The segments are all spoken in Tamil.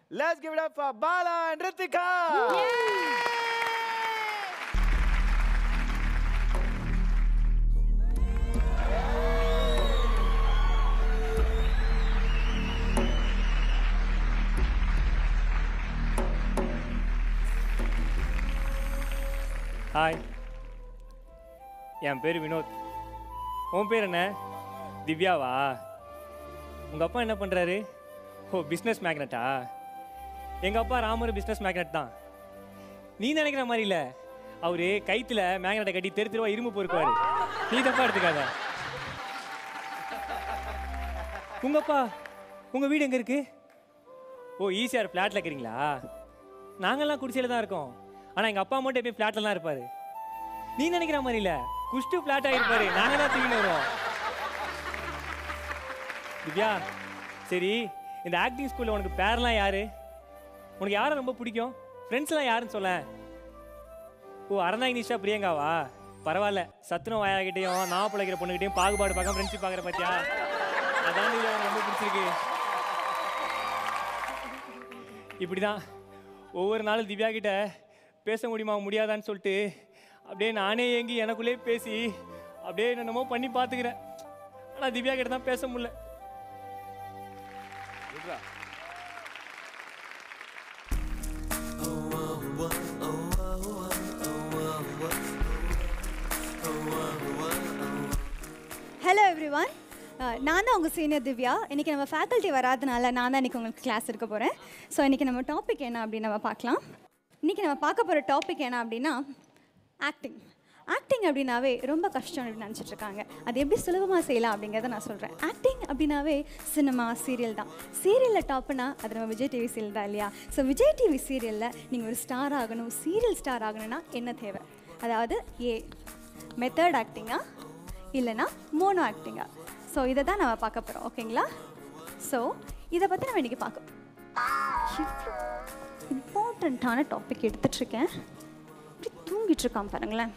Let's give it up for Bala and Ritika. Hi என் பேர் வினோத் உன் பேர் என்ன திவ்யாவா உங்கள் அப்பா என்ன பண்ணுறாரு ஓ பிஸ்னஸ் மேக்னட்டா எங்கள் அப்பா ராமர் பிஸ்னஸ் மேக்னட் தான் நீ நினைக்கிற மாதிரி இல்லை அவர் கைத்தில் மேக்னட்டை கட்டி தெரு தெருவா இரும்பு பொறுக்குவார் நீ தப்பா எடுத்துக்காத உங்கள் அப்பா உங்கள் வீடு எங்கே இருக்குது ஓ ஈஸியார் ஃப்ளாட்டில் இருக்கிறீங்களா நாங்கள்லாம் குடிசையில் தான் இருக்கோம் ஆனால் எங்கள் அப்பா மட்டும் எப்பயும் ஃப்ளாட்டில் தான் இருப்பார் நீ நினைக்கிற மாதிரி இல்லை குஷ்டு ஃப்ளாட்டாக இருப்பார் நாங்கள் தான் தூக்கின்னு வருவோம் திவ்யா சரி இந்த ஆக்டிங் ஸ்கூலில் உனக்கு பேரெல்லாம் யாரு உனக்கு யாரை ரொம்ப பிடிக்கும் ஃப்ரெண்ட்ஸ்லாம் யாருன்னு சொல்ல ஓ அறந்தாங்க நிஷா பிரியங்காவா பரவாயில்ல சத்துணவு வாயாகிட்டையும் நான் பிழைக்கிற பொண்ணுகிட்டையும் பாகுபாடு பார்க்க ஃப்ரெண்ட்ஷிப் பார்க்குற பார்த்தியா அதான் திவ்யா எனக்கு ரொம்ப பிடிச்சிருக்கு இப்படி தான் ஒவ்வொரு நாளும் திவ்யா கிட்ட பேச முடியுமா முடியாதான்னு சொல்லிட்டு அப்படியே நானே ஏங்கி எனக்குள்ளே பேசி அப்படியே என்னென்னமோ பண்ணி பார்த்துக்கிறேன் ஆனால் திவ்யா கிட்ட தான் பேச முடியல ஹலோ எவ்ரி ஒன் நான் தான் உங்கள் சீனியர் திவ்யா இன்றைக்கி நம்ம ஃபேக்கல்ட்டி வராதனால நான் தான் இன்றைக்கி உங்களுக்கு கிளாஸ் எடுக்க போகிறேன் ஸோ இன்றைக்கி நம்ம டாபிக் என்ன அப்படின்னு நம்ம பார்க்கலாம் இன்றைக்கி நம்ம பார்க்க போகிற டாபிக் என்ன அப்படின்னா ஆக்டிங் ஆக்டிங் அப்படின்னாவே ரொம்ப கஷ்டம் அப்படின்னு நினச்சிட்டு இருக்காங்க அது எப்படி சுலபமாக செய்யலாம் அப்படிங்கிறத நான் சொல்கிறேன் ஆக்டிங் அப்படின்னாவே சினிமா சீரியல் தான் சீரியலில் டாப்னா அது நம்ம விஜய் டிவி சீரியல் தான் இல்லையா ஸோ விஜய் டிவி சீரியலில் நீங்கள் ஒரு ஸ்டார் ஆகணும் சீரியல் ஸ்டார் ஆகணும்னா என்ன தேவை அதாவது ஏ மெத்தட் ஆக்டிங்கா இல்லைனா மோனோ ஆக்டிங்கா ஸோ இதை தான் நம்ம பார்க்க போகிறோம் ஓகேங்களா ஸோ இதை பற்றி நம்ம இன்றைக்கி பார்க்க இம்பார்ட்டண்ட்டான டாபிக் எடுத்துட்ருக்கேன் இப்படி தூங்கிட்டு இருக்கான் பாருங்களேன்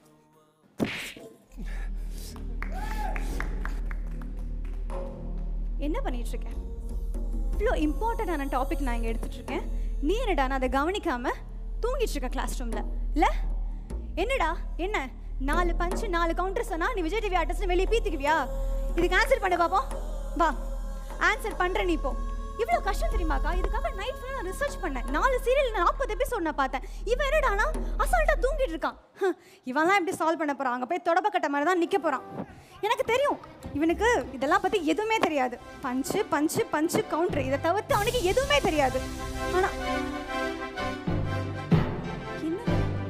என்ன பண்ணிட்டு இருக்கேன் இவ்வளோ இம்பார்ட்டண்ட்டான டாபிக் நான் இங்கே எடுத்துட்டு இருக்கேன் நீ என்னடா நான் அதை கவனிக்காம தூங்கிட்டு இருக்க கிளாஸ் ரூமில் இல்லை என்னடா என்ன நாலு பஞ்சு நாலு கவுண்டர் சொன்னா நீ விஜய் டிவி ஆர்டிஸ்ட் வெளியே பீத்துக்குவியா இதுக்கு ஆன்சர் பண்ண பாப்போம் வா ஆன்சர் பண்ற நீ இப்போ இவ்வளோ கஷ்டம் தெரியுமாக்கா இதுக்காக நைட் ஃபுல்லாக நான் ரிசர்ச் பண்ணேன் நாலு சீரியல் நாற்பது எபிசோட் நான் பார்த்தேன் இவன் என்னடானா அசால்ட்டாக தூங்கிட்டு இருக்கான் ஹம், இவன்லாம் எப்படி சால்வ் பண்ண போறான் அங்கே போய் தொடப்பக்கட்ட மாதிரி தான் நிற்க போகிறான் எனக்கு தெரியும் இவனுக்கு இதெல்லாம் பற்றி எதுவுமே தெரியாது பஞ்சு பஞ்சு பஞ்சு கவுண்டர் இதை தவிர்த்து அவனுக்கு எதுவுமே தெரியாது ஆனால் என்ன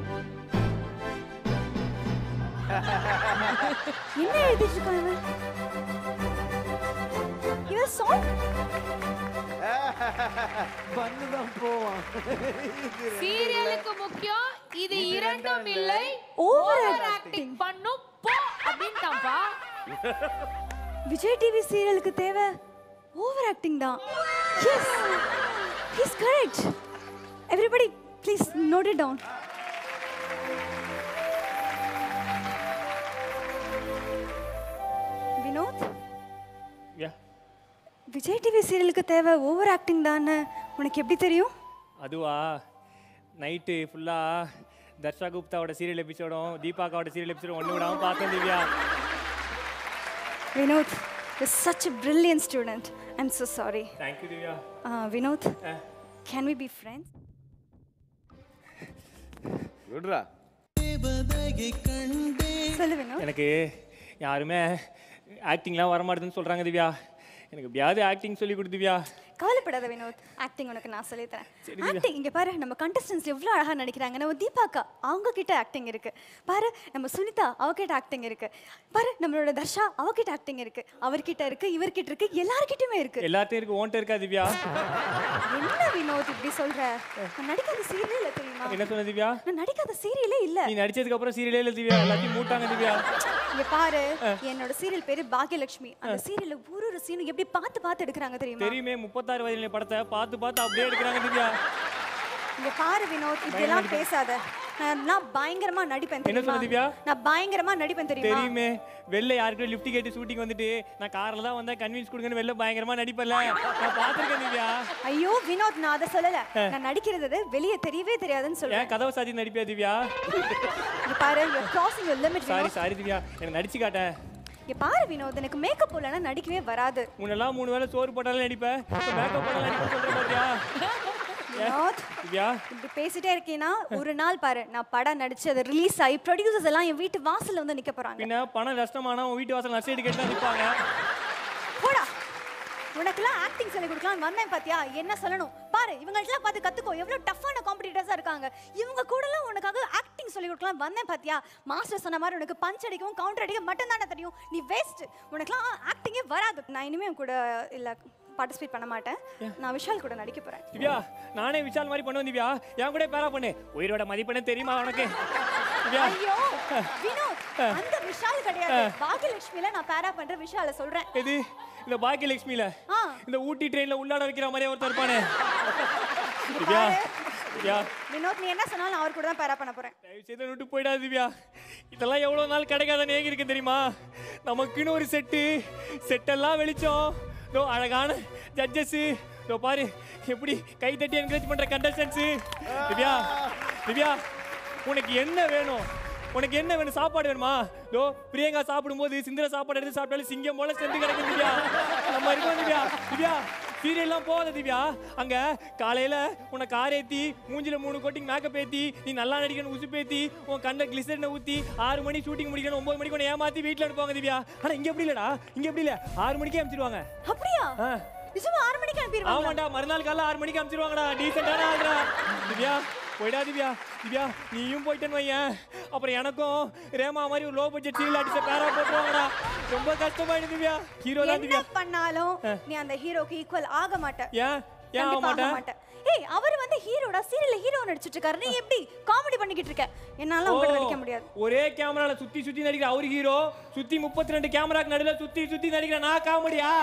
என்ன எழுதிட்டு இருக்கான் இவன் இவன் சாங் பண்ணுதான் போவான் சீரியலுக்கு முக்கியம் இது இரண்டும் இல்லை Over ஓவர் ஆக்டிங் பண்ணும் போ அப்படின்ட்டாம்பா விஜய் டிவி சீரியலுக்கு தேவை ஓவர் ஆக்டிங் தான் yes he's correct everybody please note it down Vinod yeah Vijay TV சீரியலுக்கு தேவை ஓவர் ஆக்டிங் தானே உனக்கு எப்படி தெரியும் அதுவா நைட்டு ஃபுல்லாக தர்ஷா குப்தாவோட சீரியல் எபிசோடும் தீபாக்காவோட சீரியல் எபிசோடும் ஒன்று விடாமல் பார்த்தேன் Divya Vinod is such a brilliant student i'm so sorry thank you Divya uh, Vinod ah can we be friends விடுறா சொல்லு வினோத் எனக்கு யாருமே ஆக்டிங்லாம் வரமாட்டுதுன்னு சொல்கிறாங்க திவ்யா எனக்கு எப்படியாவது ஆக்டிங் சொல்லி கொடு திவ்யா கவலைப்படாத வினோத் ஆக்டிங் உனக்கு நான் சொல்லி தரேன் சரி, திவ்யா. ஆக்டிங் இங்க பாரு நம்ம கண்டஸ்டன்ஸ் எவ்வளோ அழகா நடிக்கிறாங்க நம்ம தீபாக்கா அவங்க கிட்ட ஆக்டிங் இருக்கு பாரு நம்ம சுனிதா அவகிட்ட ஆக்டிங் இருக்கு பாரு நம்மளோட தர்ஷா அவகிட்ட ஆக்டிங் இருக்கு அவர்கிட்ட இருக்கு இவர்கிட்ட இருக்கு எல்லார்கிட்டயுமே இருக்கு எல்லாத்தையும் இருக்கு ஓன்ட்ட இருக்கா திவ்யா என்ன வினோத் இப்படி சொல்ற நான் நடிக்காத சீரியலே இல்ல தெரியுமா என்ன சொன்ன திவ்யா நான் நடிக்காத சீரியலே இல்ல நீ நடிச்சதுக்கு அப்புறம் சீரியலே இல்லை திவ்யா எல்லாத்தையும் மூட்டாங்க திவ்யா இங்க பாரு என்னோட சீரியல் பேரு பாக்யலட்சுமி அந்த சீரியல்ல ஒரு ஒரு சீனும் எப்படி பார்த்து பார்த்து எடுக்கிறாங்க தெரியுமா தெரியுமே முப்பத்தாறு வயதிலே படத்தை பார்த்து பார்த்து அப்படியே எடுக்கிறாங்க திவ்யா இங்க பாரு வினோத் இப்படி எல்லாம் பேசாத நான் நான் பயங்கரமா நடிப்பேன் என்ன தெரியுமா சொன்ன திவ்யா? நான் பயங்கரமா நடிப்பேன் தெரியுமா தெரியுமே வெளில யாருக்கும் லிஃப்ட் கேட்டு ஷூட்டிங் வந்துட்டு நான் கார்ல தான் வந்தேன் கன்வின்ஸ் கொடுங்கன்னு வெளில பயங்கரமா நடிப்பல நான் பார்த்துருக்கேன் திவ்யா ஐயோ வினோத் நான் அதை சொல்லல நான் நடிக்கிறது வெளியே தெரியவே தெரியாதுன்னு சொல்றேன் ஏன் கதவை சாத்தி நடிப்பியா திவ்யா இங்க பாரு you crossing your limit sorry Vinod sorry Divya எனக்கு நடிச்சு காட்டேன் இங்க பாரு வினோத் எனக்கு மேக்கப் போடலன்னா நடிக்கவே வராது முன்னெல்லாம் மூணு வேளை சோறு போட்டாலும் நடிப்பேன் மேக்கப் போட்டாலும் நடிப்பேன் சொல்றேன் பாத்தியா வினோத் திவ்யா இப்படி பேசிட்டே இருக்கீங்கன்னா ஒரு நாள் பாரு நான் படம் நடிச்சு அது ரிலீஸ் ஆகி ப்ரொடியூசர்ஸ் எல்லாம் என் வீட்டு வாசல்ல வந்து நிக்க போறாங்க பின்ன பணம் நஷ்டமானா உன் வீட்டு வாசல் நஷ்டம் கேட்டு தான் நிற்பாங்க போடா உனக்கெல்லாம் ஆக்டிங் சொல்லி கொடுக்கலாம் வந்தேன் பாத்தியா என்ன சொல்லணும் பாரு இவங்கள்ட்டலாம் பார்த்து கத்துக்கோ எவ்வளவு டஃப்பான காம்படிட்டர்ஸா இருக்காங்க இவங்க கூடலாம் உனக்காக ஆக்டிங் சொல்லி கொடுக்கலாம் வந்தேன் பாத்தியா மாஸ்டர் சொன்ன மாதிரி உனக்கு பஞ்ச் அடிக்கவும் கவுண்டர் அடிக்க மட்டும் தானே தெரியும் நீ வேஸ்ட் உனக்கெல்லாம் ஆக்டிங்கே வராது நான் இனிமே உன் கூட இல்ல பார்ட்டிசிபேட் பண்ண மாட்டேன் நான் விஷால் கூட நடிக்க போறேன் திவ்யா நானே விஷால் மாதிரி பண்ணுவேன் திவ்யா என் கூட பேரா பண்ணு உயிரோட மதிப்பெண்ணே தெரியுமா உனக்கு திவ்யா ஐயோ வினோத் அந்த விஷால் கிடையாது பாகியலட்சுமியில நான் பேரா பண்ற விஷால சொல்றேன் எது இந்த பாக்கியலட்சுமியில ஆ இந்த ஊட்டி ட்ரெயின்ல உள்ளாட வைக்கிற மாதிரியே ஒருத்தர் இருப்பானே திவ்யா பாரு. திவ்யா வினோத் நீ என்ன சொன்னாலும் நான் அவர் கூட தான் பேரா பண்ண போறேன் தயவு செய்து விட்டு போயிடாது திவ்யா இதெல்லாம் எவ்வளோ நாள் கிடைக்காத ஏங்கி இருக்கு தெரியுமா நமக்குன்னு ஒரு செட்டு செட்டெல்லாம் வெளிச்சம் இதோ அழகான ஜட்ஜஸ்ஸு இதோ பாரு எப்படி கை தட்டி என்கரேஜ் பண்ற கண்டஸ்டன்ஸு திவ்யா திவ்யா உனக்கு என்ன வேணும் உனக்கு என்ன வேணும் சாப்பாடு வேணுமா இதோ பிரியங்கா சாப்பிடும்போது சிந்திர சாப்பாடு எடுத்து சாப்பிட்டாலும் சிங்கம் போல சென்று கிடக்கும் திவ்யா நம்ம இருக்கோம் திவ்யா திவ்யா சீரியல்லாம் போகாத திவ்யா அங்க காலையில உன்னை கார் ஏத்தி மூஞ்சில மூணு கோட்டிங் மேக்கப் ஏத்தி நீ நல்லா நடிக்கணும் உசுப்பேத்தி உன் கண்ட கிளிசரினை ஊத்தி ஆறு மணி ஷூட்டிங் முடிக்கணும் ஒன்பது மணிக்கு உன்னை ஏமாத்தி வீட்டுல அனுப்புவாங்க திவ்யா ஆனா இங்க எப்படி இல்லடா இங்க எப்படி இல்ல ஆறு மணிக்கே அனுப்பிச்சிடுவாங்க அப்படியா ஆ. நிஜமா ஆறு மணிக்கு அனுப்பிடுவாங்க ஆமாண்டா மறுநாள் காலைல ஆறு மணிக்கு அனுப்பிச்சிடுவாங்கடா டீசெண்டான ஆள்டா திவ்யா போயிடா திவ்யா திவ்யா நீயும் போயிட்டேன்னு வையேன் அப்புறம் எனக்கும் ரேமா மாதிரி ஒரு லோ பட்ஜெட் சீரியல் அடிச்ச பேரா போட்டுருவாங்கடா ரொம்ப கஷ்டமாயிடு திவ்யா ஹீரோ தான் என்ன திவ்யா பண்ணாலும் நீ அந்த ஹீரோக்கு ஈக்குவல் ஆக மாட்ட ஏன் ஏன் ஆக கண்டிப்பா ஆக மாட்டேன் மாட்ட ஏய் அவர் வந்து ஹீரோடா சீரியல்ல ஹீரோ நடிச்சிட்டு இருக்காரு நீ எப்படி காமெடி பண்ணிக்கிட்டு இருக்க என்னால உங்க நடிக்க முடியாது ஒரே கேமரால சுத்தி சுத்தி நடிக்கிற அவர் ஹீரோ சுத்தி முப்பத்தி ரெண்டு கேமராக்கு நடுவுல சுத்தி சுத்தி நடிக்கிற நான் காமெடியா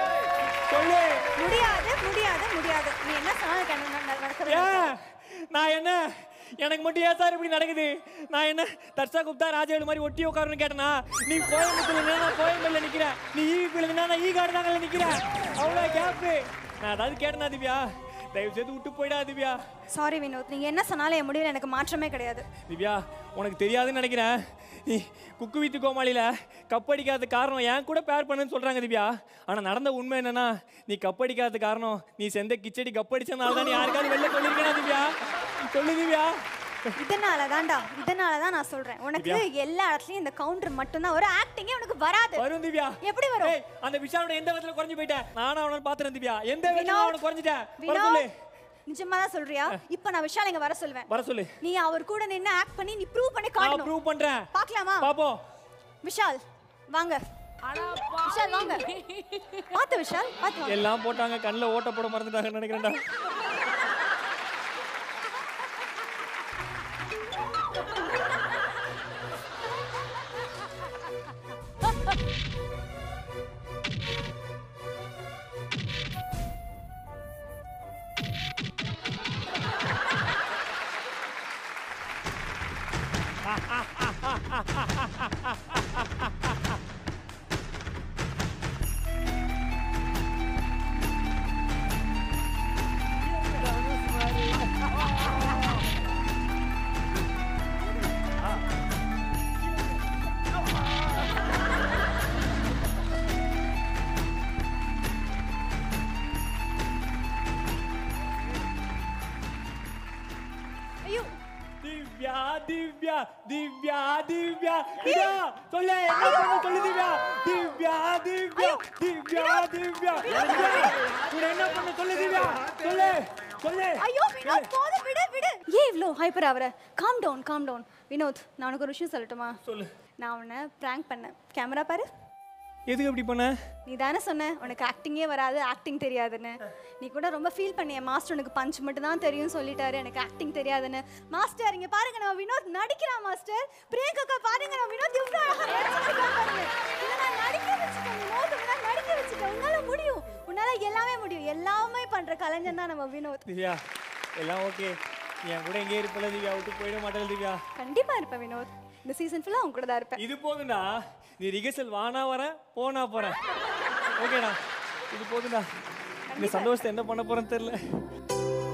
சொல்லு முடியாது முடியாது முடியாது நீ என்ன சொன்னாலும் கண்ணு நட- நட- நடக்கவே ஏன் நான் என்ன எனக்கு மட்டும் ஏன் சார் இப்படி நடக்குது நான் என்ன தர்ஷா குப்தா ராஜவேலு மாதிரி ஒட்டி உட்காருன்னு கேட்டனா நீ கோயம்புத்தூர்ல இருந்தா நான் கோயம்பேடுல நிக்கிறேன் நீ ஈவிக்குள்ள இருந்தா நான் ஈ காடு தாங்கல நிக்கிறேன் அவ்வளோ கேப்பு நான் அதாவது கேட்டனா திவ்யா தயவு செய்து விட்டு போயிடா திவ்யா சாரி வினோத் நீங்க என்ன சொன்னாலும் என் முடிவில் எனக்கு மாற்றமே கிடையாது திவ்யா உனக்கு தெரியாதுன்னு நினைக்கிறேன் நீ குக்கு வித்து கோமாளியில கப்படிக்காத காரணம் ஏன் கூட பேர் பண்ணுன்னு சொல்றாங்க திவ்யா ஆனா நடந்த உண்மை என்னன்னா நீ கப்படிக்காத காரணம் நீ செந்த கிச்சடி கப்படிச்சனால தான் நீ யாருக்காவது வெளில சொல்லியிருக்கா திவ்யா சொல்லு திவ்யா இதனால தான்டா இதனால தான் நான் சொல்றேன் உனக்கு எல்லா இடத்துலயும் இந்த கவுண்டர் மட்டும்தான் ஒரு ஆக்டிங்கே உனக்கு வராது வரும் திவ்யா எப்படி வரும் ஏய், அந்த விஷாலோட எந்த விதத்துல குறைஞ்சு போயிட்டேன் நானும் அவனை பாத்துறேன் திவ்யா எந்த விதத்துல வினோத், அவனை குறைஞ்சிட்டேன் வர சொல்லு வினோத் நிஜமா தான் சொல்றியா இப்ப நான் விஷால் இங்க வர சொல்லுவேன் வர சொல்லு நீ அவர் கூட நின்னு ஆக்ட் பண்ணி நீ ப்ரூவ் பண்ணி நான் காட்டணும் ப்ரூவ் பண்றேன் பார்க்கலாமா பாப்போம் விஷால் வாங்க விஷால் வாங்க பாத்து விஷால் பாத்து வாங்க எல்லாம் போட்டாங்க கண்ணில் ஓட்ட போட மறந்துட்டாங்கன்னு நினைக்கிறேன்டா ஐயோ திவ்யா திவ்யா திவ்யா திவ்யா திவ்யா சொல்லு என்ன பண்ண சொல்லு திவ்யா திவ்யா திவ்யா திவ்யா திவ்யா திவ்யா உன்னை என்ன பண்ண சொல்லு திவ்யா சொல்லு சொல்லு ஐயோ வினோத் போதும் விடு விடு ஏன் இவ்ளோ ஹைப்பர் ஆவற calm down calm down Vinod நான் உனக்கு ஒரு விஷயம் சொல்லட்டுமா சொல்லு நான் உன்னை பிராங்க் பண்ணேன் கேமரா பாரு எதுக்கு அப்படி பண்ண நீ தானே சொன்ன உனக்கு ஆக்டிங்கே வராது ஆக்டிங் தெரியாதுன்னு நீ கூட ரொம்ப ஃபீல் பண்ணிய மாஸ்டர் உனக்கு பஞ்ச் மட்டும் தான் தெரியும் சொல்லிட்டாரு எனக்கு ஆக்டிங் தெரியாதுன்னு மாஸ்டர் இங்க பாருங்க நம்ம வினோத் நடிக்கிறான் மாஸ்டர் பிரியங்கா பாருங்க நம்ம வினோத் இவ்வளோ அழகா நடிச்சிருக்கான் பாருங்க இதை நான் நடிக்க வச்சுட்டேன் வினோத் உன்னை நடிக்க வச்சுட்டேன் உன்னால முடியும் உன்னால எல்லாமே முடியும் எல்லாமே பண்ற கலைஞன் தான் நம்ம வினோத் திவ்யா எல்லாம் ஓகே என் கூட எங்கே இருப்பல திவ்யா விட்டு போயிட மாட்டேன் திவ்யா கண்டிப்பாக இருப்பேன் வினோத் இந்த சீசன் ஃபுல்லாக அவங்க கூட தான் இருப்பேன் இது போதும்டா நீ ரிகர்சல் வானா வரேன் போனா போறேன் ஓகேடா இது போதும்டா இந்த சந்தோஷத்தை என்ன பண்ண போறேன்னு தெரியல